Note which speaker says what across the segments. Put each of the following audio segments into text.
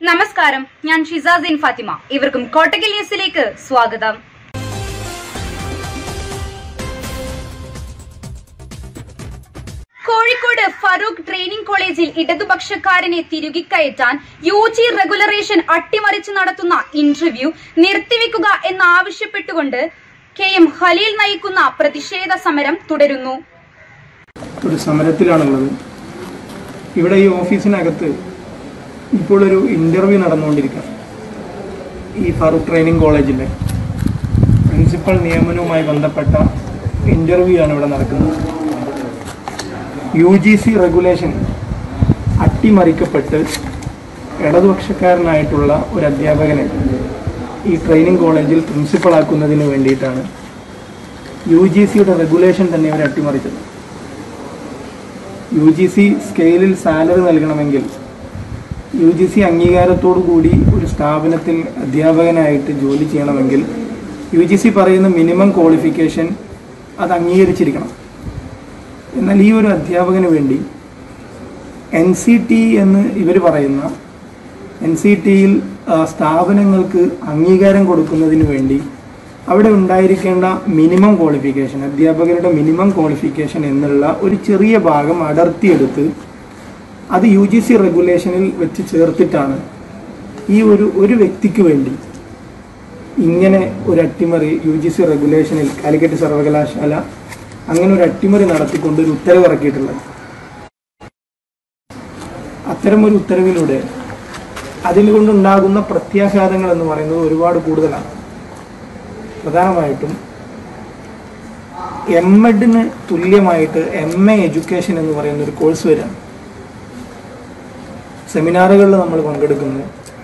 Speaker 1: നമസ്കാരം ഞാൻ ഷിസാസിൻ ഫാത്തിമ ഇവർക്കും കോട്ടക്കൽ ന്യൂസിലേക്ക് സ്വാഗതം കോഴിക്കോട് ഫറൂഖ് ട്രെയിനിംഗ് കോളേജിൽ ഇടതുപക്ഷക്കാരനെ തിരുകിക്കയറ്റാൻ യു ജി റെഗുലറേഷൻ അട്ടിമറിച്ച് നടത്തുന്ന ഇന്റർവ്യൂ നിർത്തിവെക്കുക എന്നാവശ്യപ്പെട്ടുകൊണ്ട് കെ എം ഖലീൽ നയിക്കുന്ന പ്രതിഷേധ സമരം തുടരുന്നു
Speaker 2: ഒരു സമരത്തിലാണുള്ളത് ഇവിടെ ഈ ഓഫീസിനകത്ത് ഇപ്പോൾ ഒരു ഇൻ്റർവ്യൂ നടന്നുകൊണ്ടിരിക്കുക ഈ ഫറൂഖ് ട്രെയിനിങ് കോളേജിലെ പ്രിൻസിപ്പൽ നിയമനവുമായി ബന്ധപ്പെട്ട ഇൻ്റർവ്യൂ ആണ് ഇവിടെ നടക്കുന്നത് യു ജി സി റെഗുലേഷൻ അട്ടിമറിക്കപ്പെട്ട് ഇടതുപക്ഷക്കാരനായിട്ടുള്ള ഒരു അധ്യാപകനെ ഈ ട്രെയിനിങ് കോളേജിൽ പ്രിൻസിപ്പളാക്കുന്നതിന് വേണ്ടിയിട്ടാണ് യു ജി സിയുടെ റെഗുലേഷൻ തന്നെ ഇവർ അട്ടിമറിച്ചത് യു ജി സി സ്കെയിലിൽ സാലറി നൽകണമെങ്കിൽ യു ജി സി അംഗീകാരത്തോടു കൂടി ഒരു സ്ഥാപനത്തിൽ അധ്യാപകനായിട്ട് ജോലി ചെയ്യണമെങ്കിൽ യു ജി സി പറയുന്ന മിനിമം ക്വാളിഫിക്കേഷൻ അത് അംഗീകരിച്ചിരിക്കണം എന്നാൽ ഈ ഒരു അധ്യാപകന് വേണ്ടി എൻ സി ടി എന്ന് ഇവർ പറയുന്ന എൻ സി ടിയിൽ സ്ഥാപനങ്ങൾക്ക് അംഗീകാരം കൊടുക്കുന്നതിന് വേണ്ടി അവിടെ ഉണ്ടായിരിക്കേണ്ട മിനിമം ക്വാളിഫിക്കേഷൻ അധ്യാപകരുടെ മിനിമം ക്വാളിഫിക്കേഷൻ എന്നുള്ള ഒരു ചെറിയ ഭാഗം അടർത്തിയെടുത്ത് അത് യു ജി സി റെഗുലേഷനിൽ വെച്ച് ചേർത്തിട്ടാണ് ഈ ഒരു ഒരു വ്യക്തിക്ക് വേണ്ടി ഇങ്ങനെ ഒരു അട്ടിമറി യു ജി സി റെഗുലേഷനിൽ കാലിക്കറ്റ് സർവകലാശാല അങ്ങനെ ഒരു അട്ടിമറി നടത്തിക്കൊണ്ട് ഒരു ഉത്തരവ് ഇറക്കിയിട്ടുള്ളത് അത്തരം ഒരു ഉത്തരവിലൂടെ അതിനുകൊണ്ടുണ്ടാകുന്ന പ്രത്യാഘാതങ്ങൾ എന്ന് പറയുന്നത് ഒരുപാട് കൂടുതലാണ് പ്രധാനമായിട്ടും എം എഡിന് തുല്യമായിട്ട് എം എ എഡ്യൂക്കേഷൻ എന്ന് പറയുന്ന ഒരു കോഴ്സ് വരാം സെമിനാറുകളിൽ നമ്മൾ പങ്കെടുക്കുന്നു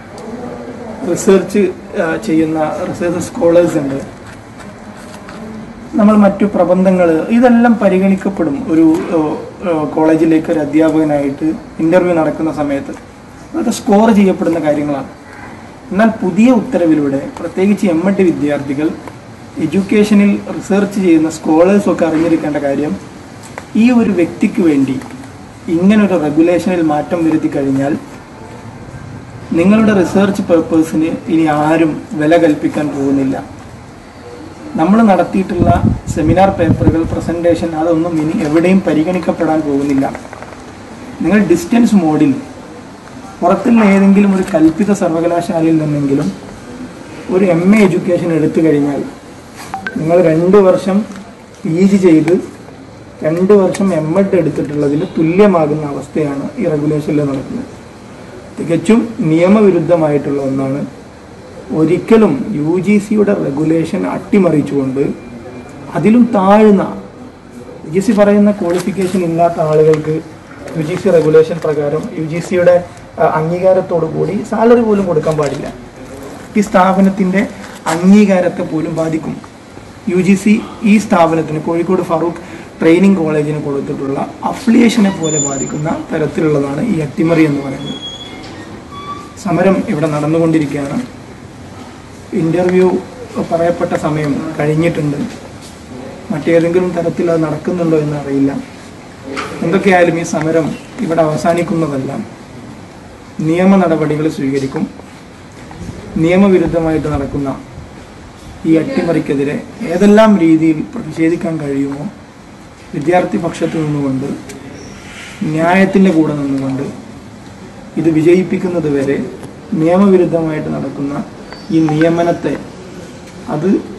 Speaker 2: റിസർച്ച് ചെയ്യുന്ന റിസർച്ച് സ്കോളേഴ്സ് ഉണ്ട് നമ്മൾ മറ്റു പ്രബന്ധങ്ങൾ ഇതെല്ലാം പരിഗണിക്കപ്പെടും ഒരു ഏഹ്, ഏഹ്, കോളേജിലേക്ക് ഒരു അധ്യാപകനായിട്ട് ഇൻ്റർവ്യൂ നടക്കുന്ന സമയത്ത് അതൊക്കെ സ്കോർ ചെയ്യപ്പെടുന്ന കാര്യങ്ങളാണ് എന്നാൽ പുതിയ ഉത്തരവിലൂടെ പ്രത്യേകിച്ച് എം എഡ് വിദ്യാർത്ഥികൾ എഡ്യൂക്കേഷനിൽ റിസർച്ച് ചെയ്യുന്ന സ്കോളേഴ്സും ഒക്കെ അറിഞ്ഞിരിക്കേണ്ട കാര്യം ഈ ഒരു വ്യക്തിക്ക് വേണ്ടി ഇങ്ങനൊരു റെഗുലേഷനിൽ മാറ്റം വരുത്തി കഴിഞ്ഞാൽ നിങ്ങളുടെ റിസർച്ച് പേർപ്പേഴ്സിന് ഇനി ആരും വില കൽപ്പിക്കാൻ പോകുന്നില്ല നമ്മൾ നടത്തിയിട്ടുള്ള സെമിനാർ പേപ്പറുകൾ പ്രസൻറ്റേഷൻ അതൊന്നും ഇനി എവിടെയും പരിഗണിക്കപ്പെടാൻ പോകുന്നില്ല നിങ്ങൾ ഡിസ്റ്റൻസ് മോഡിൽ പുറത്തുള്ള ഏതെങ്കിലും ഒരു കൽപ്പിത സർവകലാശാലയിൽ നിന്നെങ്കിലും ഒരു എം എ എഡ്യൂക്കേഷൻ എടുത്തു കഴിഞ്ഞാൽ നിങ്ങൾ രണ്ട് വർഷം പി ജി ചെയ്ത് രണ്ട് വർഷം എം എഡ് എടുത്തിട്ടുള്ളതിന് തുല്യമാകുന്ന അവസ്ഥയാണ് ഈ റെഗുലേഷനിൽ നടക്കുന്നത് തികച്ചും നിയമവിരുദ്ധമായിട്ടുള്ള ഒന്നാണ് ഒരിക്കലും യു ജി സിയുടെ റെഗുലേഷൻ അട്ടിമറിച്ചുകൊണ്ട് അതിലും താഴ്ന്ന യു ജി സി പറയുന്ന ക്വാളിഫിക്കേഷൻ ഇല്ലാത്ത ആളുകൾക്ക് യു ജി സി റെഗുലേഷൻ പ്രകാരം യു ജി സിയുടെ അംഗീകാരത്തോടു കൂടി സാലറി പോലും കൊടുക്കാൻ പാടില്ല ഈ സ്ഥാപനത്തിൻ്റെ അംഗീകാരത്തെ പോലും ബാധിക്കും യു ജി സി ഈ സ്ഥാപനത്തിന് കോഴിക്കോട് ഫറൂഖ് ട്രെയിനിങ് കോളേജിന് കൊടുത്തിട്ടുള്ള അഫിലിയേഷനെ പോലെ ബാധിക്കുന്ന തരത്തിലുള്ളതാണ് ഈ അട്ടിമറി എന്ന് പറയുന്നത് സമരം ഇവിടെ നടന്നുകൊണ്ടിരിക്കുകയാണ് ഇൻ്റർവ്യൂ പറയപ്പെട്ട സമയം കഴിഞ്ഞിട്ടുണ്ട് മറ്റേതെങ്കിലും തരത്തിൽ അത് നടക്കുന്നുണ്ടോ എന്ന് അറിയില്ല എന്തൊക്കെയായാലും ഈ സമരം ഇവിടെ അവസാനിക്കുന്നതല്ല നിയമ നടപടികൾ സ്വീകരിക്കും നിയമവിരുദ്ധമായിട്ട് നടക്കുന്ന ഈ അട്ടിമറിക്കെതിരെ ഏതെല്ലാം രീതിയിൽ പ്രതിഷേധിക്കാൻ കഴിയുമോ വിദ്യാർത്ഥി പക്ഷത്ത് നിന്നുകൊണ്ട് ന്യായത്തിൻ്റെ കൂടെ നിന്നുകൊണ്ട് ഇത് വിജയിപ്പിക്കുന്നത് വരെ നിയമവിരുദ്ധമായിട്ട് നടക്കുന്ന ഈ നിയമനത്തെ അത്